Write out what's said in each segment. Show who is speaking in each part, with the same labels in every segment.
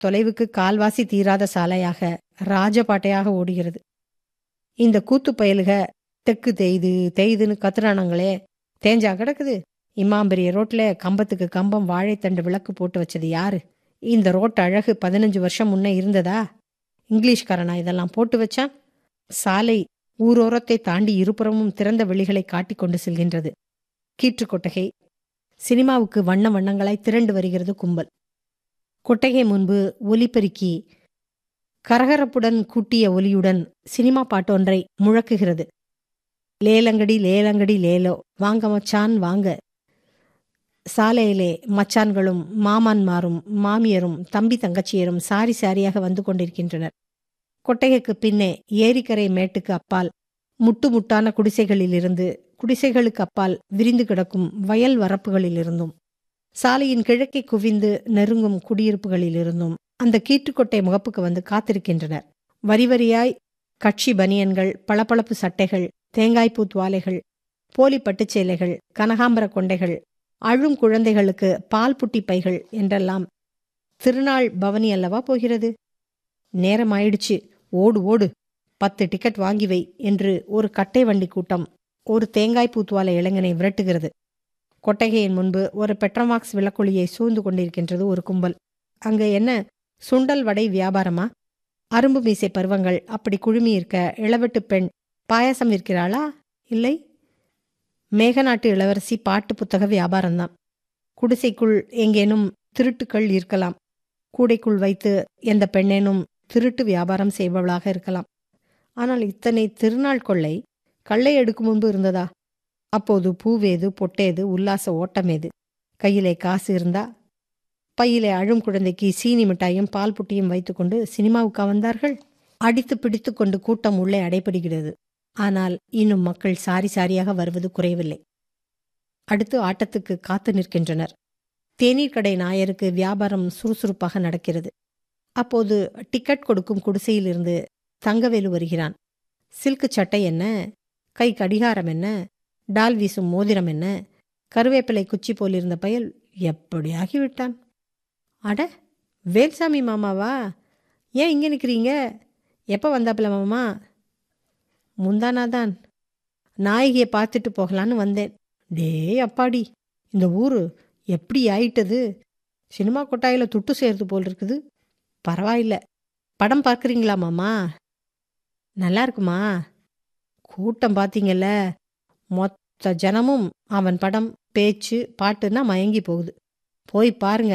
Speaker 1: தொலைவுக்கு கால்வாசி தீராத சாலையாக ராஜபாட்டையாக ஓடுகிறது இந்த கூத்து பயலுக தெக்கு தேய்து தேய்துன்னு கத்துறானுங்களே தேஞ்சா கிடக்குது இம்மாம்பெரிய ரோட்ல கம்பத்துக்கு கம்பம் வாழைத்தண்டு விளக்கு போட்டு வச்சது யாரு இந்த ரோட்டு அழகு பதினஞ்சு வருஷம் முன்ன இருந்ததா இங்கிலீஷ்காரனா இதெல்லாம் போட்டு வச்சான் சாலை ஊரோரத்தை தாண்டி இருபுறமும் திறந்த வெளிகளை காட்டிக் கொண்டு செல்கின்றது கீற்று கொட்டகை சினிமாவுக்கு வண்ண வண்ணங்களாய் திரண்டு வருகிறது கும்பல் கொட்டகை முன்பு ஒலிபெருக்கி கரகரப்புடன் கூட்டிய ஒலியுடன் சினிமா பாட்டொன்றை முழக்குகிறது லேலங்கடி லேலங்கடி லேலோ வாங்க மச்சான் வாங்க சாலையிலே மச்சான்களும் மாமான்மாரும் மாமியரும் தம்பி தங்கச்சியரும் சாரி சாரியாக வந்து கொண்டிருக்கின்றனர் கொட்டகைக்கு பின்னே ஏரிக்கரை மேட்டுக்கு அப்பால் முட்டு முட்டான குடிசைகளிலிருந்து குடிசைகளுக்கு அப்பால் விரிந்து கிடக்கும் வயல் வரப்புகளிலிருந்தும் சாலையின் கிழக்கே குவிந்து நெருங்கும் குடியிருப்புகளிலிருந்தும் அந்த கீற்றுக்கொட்டை முகப்புக்கு வந்து காத்திருக்கின்றனர் வரி வரியாய் கட்சி பனியன்கள் பளபளப்பு சட்டைகள் தேங்காய்ப்பூ துவாலைகள் போலி பட்டுச்சேலைகள் கனகாம்பர கொண்டைகள் அழும் குழந்தைகளுக்கு பால் புட்டி பைகள் என்றெல்லாம் திருநாள் பவனி அல்லவா போகிறது நேரம் ஆயிடுச்சு ஓடு ஓடு பத்து டிக்கெட் வாங்கி வை என்று ஒரு கட்டை வண்டி கூட்டம் ஒரு தேங்காய் பூத்துவால இளைஞனை விரட்டுகிறது கொட்டகையின் முன்பு ஒரு பெட்ரமாக்ஸ் விளக்கொளியை சூழ்ந்து கொண்டிருக்கின்றது ஒரு கும்பல் அங்க என்ன சுண்டல் வடை வியாபாரமா அரும்பு மீசை பருவங்கள் அப்படி குழுமி இருக்க இளவெட்டு பெண் பாயாசம் விற்கிறாளா இல்லை மேகநாட்டு இளவரசி பாட்டு புத்தக வியாபாரம்தான் குடிசைக்குள் எங்கேனும் திருட்டுக்கள் இருக்கலாம் கூடைக்குள் வைத்து எந்த பெண்ணேனும் திருட்டு வியாபாரம் செய்பவளாக இருக்கலாம் ஆனால் இத்தனை திருநாள் கொள்ளை கள்ளை எடுக்கும் முன்பு இருந்ததா அப்போது பூவேது பொட்டேது உல்லாச ஓட்டமேது கையிலே காசு இருந்தா பையிலே அழும் குழந்தைக்கு சீனி மிட்டாயும் பால் புட்டியும் வைத்துக்கொண்டு சினிமாவுக்கா வந்தார்கள் அடித்து பிடித்து கொண்டு கூட்டம் உள்ளே அடைபடுகிறது ஆனால் இன்னும் மக்கள் சாரி சாரியாக வருவது குறையவில்லை அடுத்து ஆட்டத்துக்கு காத்து நிற்கின்றனர் தேநீர் கடை நாயருக்கு வியாபாரம் சுறுசுறுப்பாக நடக்கிறது அப்போது டிக்கெட் கொடுக்கும் குடிசையிலிருந்து தங்கவேலு வருகிறான் சில்கு சட்டை என்ன கை கடிகாரம் என்ன டால் வீசும் மோதிரம் என்ன கருவேப்பிலை குச்சி போலிருந்த பயல் எப்படி ஆகிவிட்டான் அட வேல்சாமி மாமாவா ஏன் இங்கே நிற்கிறீங்க எப்போ வந்தாப்புல மாமா முந்தானாதான் நாயகியை பார்த்துட்டு போகலான்னு வந்தேன் டேய் அப்பாடி இந்த ஊரு எப்படி ஆயிட்டது சினிமா கொட்டாயில் துட்டு சேர்த்து போல் இருக்குது பரவாயில்ல படம் பார்க்குறீங்களா மாமா நல்லா இருக்குமா கூட்டம் பார்த்தீங்கல்ல மொத்த ஜனமும் அவன் படம் பேச்சு பாட்டுன்னா மயங்கி போகுது போய் பாருங்க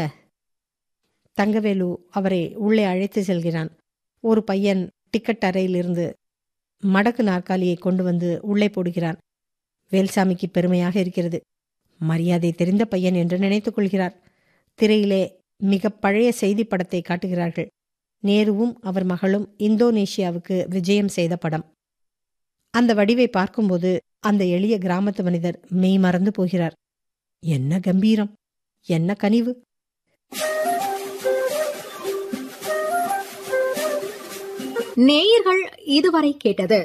Speaker 1: தங்கவேலு அவரை உள்ளே அழைத்து செல்கிறான் ஒரு பையன் டிக்கெட் அறையிலிருந்து மடக்கு நாற்காலியை கொண்டு வந்து உள்ளே போடுகிறான் வேல்சாமிக்கு பெருமையாக இருக்கிறது மரியாதை தெரிந்த பையன் என்று நினைத்துக் கொள்கிறார் திரையிலே மிக பழைய செய்தி படத்தை காட்டுகிறார்கள் நேருவும் அவர் மகளும் இந்தோனேஷியாவுக்கு விஜயம் செய்த படம் அந்த வடிவை பார்க்கும்போது அந்த எளிய கிராமத்து மனிதர் மெய் மறந்து போகிறார் என்ன கம்பீரம் என்ன கனிவு
Speaker 2: நேயர்கள் இதுவரை கேட்டது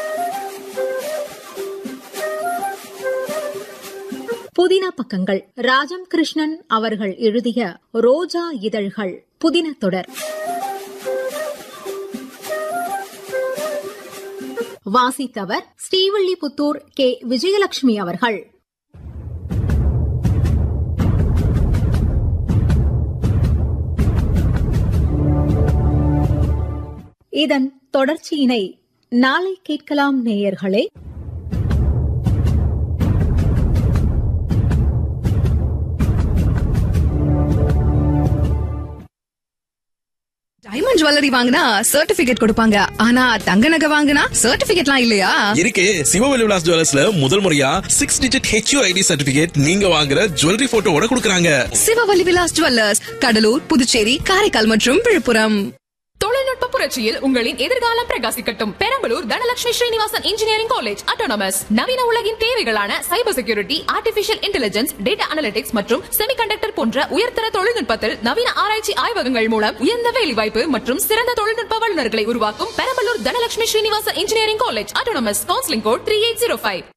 Speaker 2: புதின பக்கங்கள் ராஜம் கிருஷ்ணன் அவர்கள் எழுதிய ரோஜா இதழ்கள் புதின தொடர் வாசித்தவர் ஸ்ரீவில்லிபுத்தூர் கே விஜயலட்சுமி அவர்கள் இதன் தொடர்ச்சியினை நாளை கேட்கலாம் நேயர்களே
Speaker 3: டைமண்ட் ஜுவல்லரி வாங்கினா சர்டிபிகேட் கொடுப்பாங்க ஆனா தங்க நகை வாங்கினா சர்டிபிகேட்லாம் இல்லையா
Speaker 4: இருக்கு சிவவெளி விலாஸ் ஜுவல்லர்ஸ்ல முதல் முறையா six digit HUID certificate நீங்க வாங்குற ஜுவல்லரி போட்டோவோட கொடுக்கறாங்க
Speaker 3: சிவவல்லி விலாஸ் ஜுவல்லர்ஸ் கடலூர் புதுச்சேரி காரைக்கால் மற்றும் விழுப்புரம்
Speaker 5: தொழில்நுட்ப புரட்சியில் உங்களின் எதிர்காலம் பிரகாசிக்கட்டும் Perambalur Dhanalakshmi Srinivasan engineering college autonomous நவீன உலகின் தேவைகளான cyber security artificial intelligence data analytics மற்றும் செமிகண்டக்டர் போன்ற உயர்தர தொழில்நுட்பத்தில் நவீன ஆராய்ச்சி ஆய்வகங்கள் மூலம் உயர்ந்த வேலைவாய்ப்பு மற்றும் சிறந்த தொழில்நுட்ப வல்லுநர்களை உருவாக்கும் Perambalur Dhanalakshmi Srinivasan engineering college autonomous counselling code three eight zero five